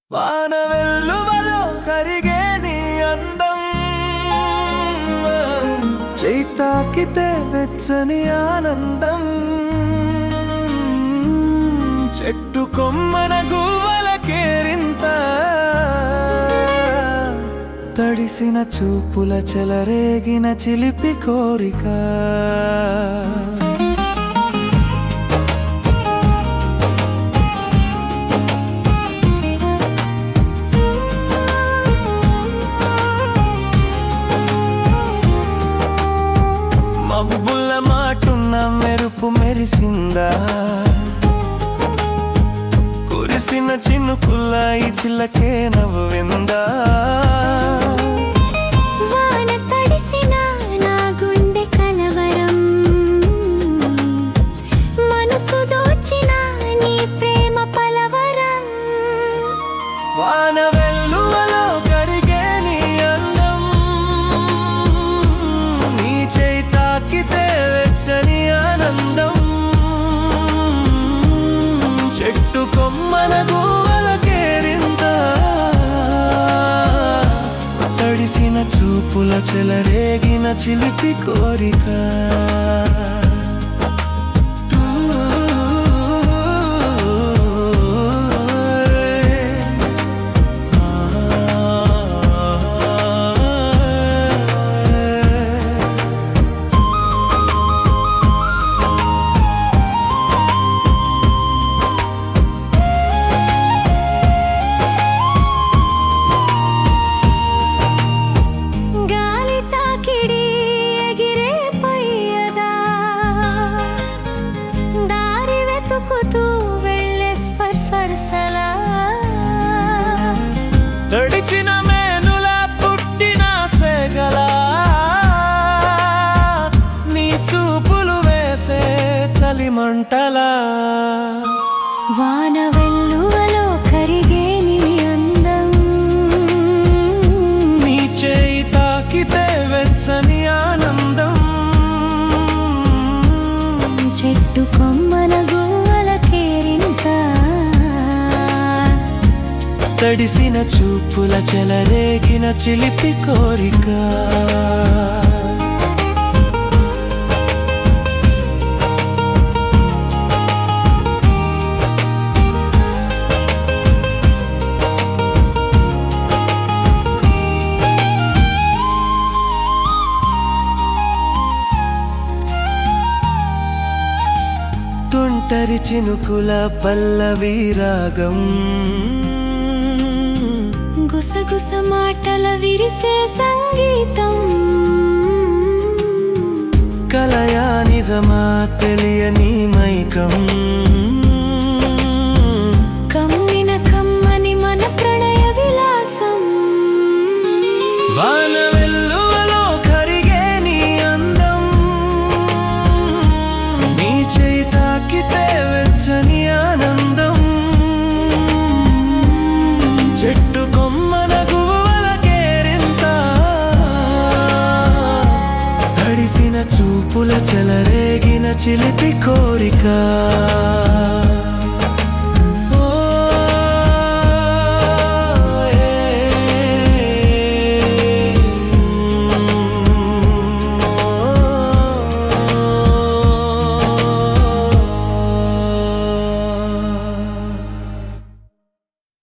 వాన వెల్లువలో కరిగే నీ అందం చేయి తాకితే వెచ్చని ఆనందం చెట్టు కొమ్మన గువ్వల కేరింత తడిసిన చూపుల చెలరేగిన చిలిపి కోరిక మబ్బుల మాటున్న మెరుపు మెరిసిందా కురిసిన చినుకుల ఈ చిల్లకే నవ్విందా వాన తడిసిన నా గుండె కలవరం మనసు దోచిన నీ ప్రేమ పలవరం వాన వెల్లువలో కరిగే నీ అందం నీ చేయి తాకితే వెచ్చని ఆనందం చెట్టు కొమ్మన గువ్వల కేరింత తడిసిన చూపుల చెలరేగిన చిలిపి కోరిక గాలి తాకిడి ఎగిరే పయ్యదా దారి వెతుకుతూ వెళ్ళే స్పర్శలా తడిచిన మేనుల పుట్టిన సెగల నీ చూపులు వేసే చలిమంటలా వాన వెల్లువలో కరిగే నీ అందం నీ చేయి తాకితే వెచ్చని ఆనందం చెట్టు కొమ్మన గువ్వల కేరింత తడిసిన చూపుల చెలరేగిన చిలిపి కోరిక తుంటరి చినుకుల పల్లవి రాగం గుసగుస మాటల విరిసే సంగీతం కలయా నిజమా తెలియని మైకం కమ్మిన కమ్మని మన ప్రణయ విలాసం వాన వెల్లువలో కరిగే నీ అందం నీ చేయి తాకితే వెచ్చని ఆనందం చెట్టు కొమ్మన గువ్వల కేరింత తడిసిన చూపుల చెలరేగిన చిలిపి కోరిక